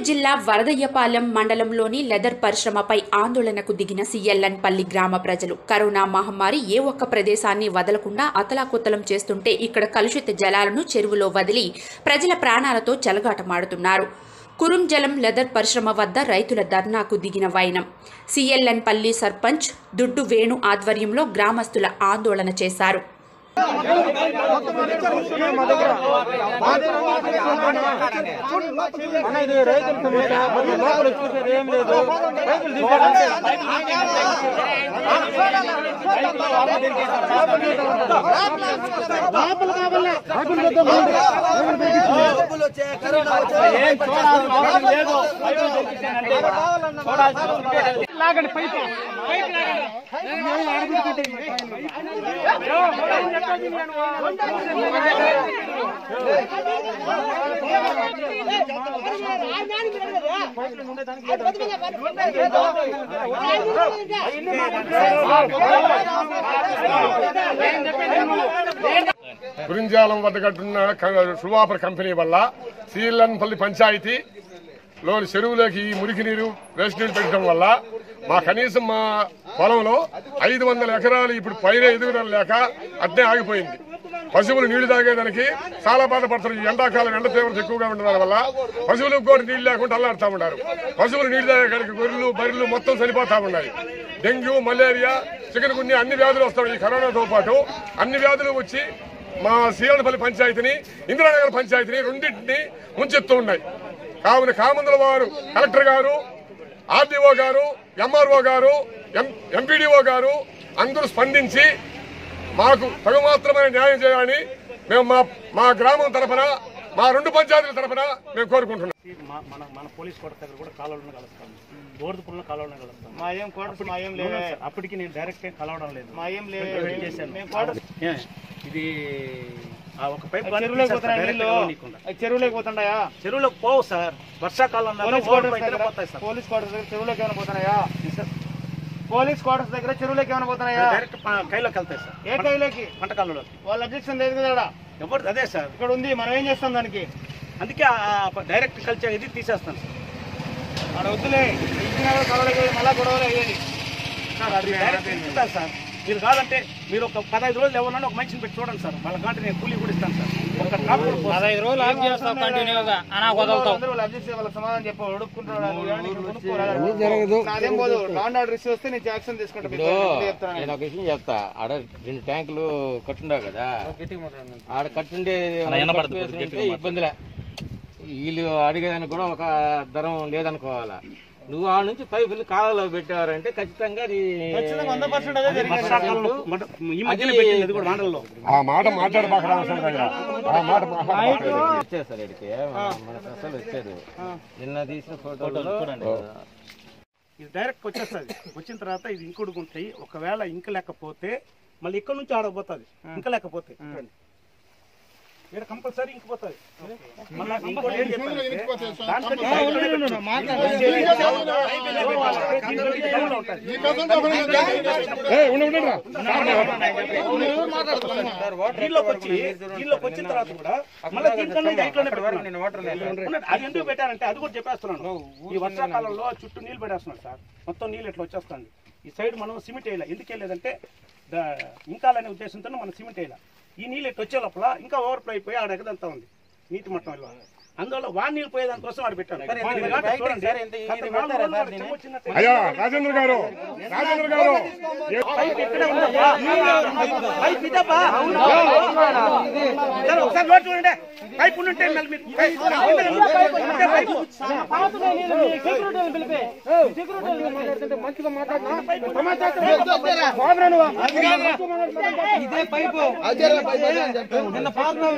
జిల్లా వరదయ్యపాలెం మండలంలోని లెదర్ పరిశ్రమపై ఆందోళనకు దిగిన సిఎల్ఎన్పల్లి గ్రామ ప్రజలు కరోనా మహమ్మారి ఏ ఒక్క ప్రదేశాన్ని వదలకుండా అతలాకుతలం చేస్తుంటే ఇక్కడ కలుషిత జలాలను చెరువులో వదిలి ప్రజల ప్రాణాలతో చెలగాటమాడుతున్నారు కురుంజలం లెదర్ పరిశ్రమ వద్ద రైతుల ధర్నాకు దిగిన వైనం సిఎల్ఎన్పల్లి సర్పంచ్ దుడ్డు వేణు ఆధ్వర్యంలో గ్రామస్తుల ఆందోళన చేశారు అన్న ఇది రైతుల సమస్య మరి లోపల చూసేది ఏం లేదు రైతులు తీసుకోవాలంటే లోపల కావాలా రైతులు లాగండి పైపు పైపు గురింజాలం వద్ద కట్టున్న క- సువాపర్ కంపెనీ వల్ల సీలన్పల్లి పంచాయతీ లోని చెరువులోకి ఈ మురికి నీరు వేస్ట్ నీరు పెట్టడం వల్ల మా కనీసం మా పొలంలో ఐదు వందల ఎకరాలు ఇప్పుడు పైన ఎదుగుదల లేక అట్నే ఆగిపోయింది పశువులు నీళ్లు తాగేదానికి చాలా బాధపడుతున్నారు ఈ ఎండాకాలం ఎండ తీవ్రత ఎక్కువగా ఉండడం వల్ల పశువులకు కూడా నీళ్లు లేకుండా అల్లాడుతూ ఉన్నారు పశువులు నీళ్లు తాగేదానికి గొర్రెలు బర్రెలు మొత్తం చనిపోతా ఉన్నాయి డెంగ్యూ మలేరియా చికెన్ గున్ని అన్ని వ్యాధులు వస్తాయి ఈ కరోనాతో పాటు అన్ని వ్యాధులు వచ్చి మా శ్రీరాణపల్లి పంచాయతీని ఇందిరానగర్ పంచాయతీని రెండింటిని ముంచెత్తూ ఉన్నాయి కావున కామందుల వారు కలెక్టర్ గారు ఆర్డీఓ గారు ఎంఆర్ఓ గారు ఎంపీడీఓ గారు అందరూ స్పందించి మాకు తగు మాత్రమైన న్యాయం చేయాలని మేము మా మా గ్రామం తరఫున మా రెండు పంచాయతీల తరఫున మేము కోరుకుంటున్నాం మా- మన మన పోలీస్ కోట దగ్గర కూడా కాలువలను కలుస్తాను బోర్దుపుల్లో కాలువలను కలుస్తాను మా ఏం కోట మా ఏం లేవే అప్పటికి నేను డైరెక్ట్ ఏం కలవడం లేదు మా ఏం లేవే వెయిట్ చేశాను మేము కోట ఏ, ఇది ఆ ఒక పైప్ చెరువులోకి పోతున్నాయి నీళ్ళు అవి చెరువులోకి పోతుంటాయా చెరువులోకి పోవు సార్ వర్షాకాలంలో పోలీస్ ఓవర్ క్వార్టర్స్ అయితేనే దగ్గర పోతాయి సార్ పోలీస్ క్వార్టర్స్ దగ్గర చెరువులోకి ఏమైనా పోతున్నాయా పోలీస్ క్వార్టర్స్ దగ్గర చెరువులోకి ఏమైనా పోతున్నాయా డైరెక్ట్ ప- కైలోకి వెళ్తాయి సార్ ఏ కైలోకి పంట కాలంలోకి వాళ్ళ అబ్జెక్షన్ లేదు కదా ఎవరు అదే సార్ ఇక్కడ ఉంది మనం ఏం చేస్తాం దానికి అందుకే డైరెక్ట్ కల్చర్ ఇది తీసేస్తాను సార్ ఆడ వద్దులే ఇచ్చిన కలవలకి మళ్ళా గొడవలు అయ్యేది సార్ అది డైరెక్ట్ ఇస్తాను సార్ మీరు కాదంటే మీరు ఒక పదహైదు రోజులు ఎవరన్నా ఒక మనిషిని పెట్టి చూడండి సార్ వాళ్ళ కాంటే నేను కూలీ కూడా ఇస్తాను సార్ ఒక ట్రాప్ కూడా పోస్తాను. పదహైదు రోజులు ఆఫ్ చేస్తాం కంటిన్యూగా అనా వదలతాం అందరూ వాళ్ళు అబ్జెక్ట్ వాళ్ళ సమాధానం చెప్పు అడుక్కుంటున్నాడు జరగదు నాదేం పోదు లాండ్ ఆర్డర్ ఇష్యూ వస్తే నేను యాక్షన్ తీసుకుంటా మీకు చెప్తాను నేను ఒక విషయం చెప్తా ఆడ రెండు ట్యాంకులు కట్టుండవు కదా ఆడ కట్టుండే ఉంటే ఇబ్బందిలే వీళ్ళు అడిగేదానికి కూడా ఒక ధరం లేదనుకోవాలా నువ్వు ఆ నుంచి పైపులు కాలంలో పెట్టారంటే ఖచ్చితంగా అది ఖచ్చితంగా వంద పర్సెంట్ అదే జరిగింది వర్షాకాలంలో మంట- ఈ మధ్యన పెట్టింది అది కూడా వానల్లో ఆ మాట మాట్లాడబాక ఆ మాట మాట్లాడబాక. వచ్చేసారు ఇక్కడికి మన అసలు వచ్చారు నిన్న తీసిన ఫోటోలు ఇది డైరెక్ట్ వచ్చేస్తుంది వచ్చిన తర్వాత ఇది ఇంకుడుకుంటాయి ఒకవేళ ఇంక లేకపోతే మళ్ళీ ఇక్కడ నుంచి ఆడపోతుంది ఇంక లేకపోతే చూడండి. ఇక్కడ కంపల్సరీ ఇంకిపోతుంది మళ్ళీ ఇంకోటి ఏం చెప్పానంటే, దానికంటే పైపులోనే పెట్టాలి. దీంట్లో డౌన్లో ఉంటుంది. దీనిలోకి వచ్చి దీనిలోకి వచ్చిన తర్వాత కూడా మళ్ళీ దీంట్లోనే ఇట్లనే పెట్టుకున్నాను. ఉన్నది. అది ఎందుకు పెట్టారంటే అది కూడా చెప్పేస్తున్నాను ఈ వర్షాకాలంలో చుట్టూ నీళ్లు పెట్టేస్తున్నారు సార్ మొత్తం నీళ్ళు ఇట్లా వచ్చేస్తుంది ఈ సైడ్ మనం సిమెంట్ వేయాలి ఎందుకు వేయలేదంటే ఇంకాలనే ఉద్దేశంతో మనం సిమెంట్ వేయాలి ఈ నీళ్ళు ఇట్లా వచ్చే లోపల ఇంకా ఓవర్ఫ్లో అయిపోయి ఆడ ఎగదంతా ఉంది నీటి మట్టం వల్ల అందువల్ల వాన్ నీళ్ళు పోయేదాని కోసం ఆడ పెట్టాను ఇది కాదు చూడండి. గత నాలుగు రోజులు వాడు చెమ్మ వచ్చినట్టు అయ్యా రాజేంద్ర గారు రాజేంద్ర గారు పైప్ ఇక్కడే ఉందబ్బా. పైప్ ఇదబ్బా. సరే, ఒకసారి లోటు చూడండి పైప్ ఉండుంటే మళ్ళీ మీరు పైప్ ఉంటే పైపు. ఇదే పైపు నిన్న పాపం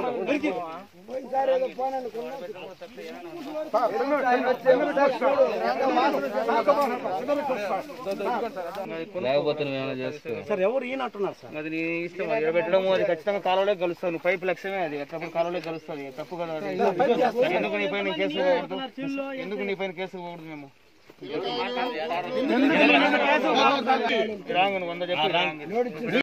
లేకపోతే నువ్వేమైనా చేసుకో సార్ ఎవరు ఈయన అంటున్నారు సార్ అది నీ ఇష్టం అది పెట్టడం అది ఖచ్చితంగా కాలంలో కలుస్తావు నువ్వు పైపు లక్ష్యమే అది ఎట్లప్పుడు కాలంలో కలుస్తుంది తప్పు కదా అది. ఎందుకు నీ పైన కేసు పోకూడదు ఎందుకు నీ పైన కేసు పోకూడదు మేము రాంగ్ వంద చెప్పి రాంగ్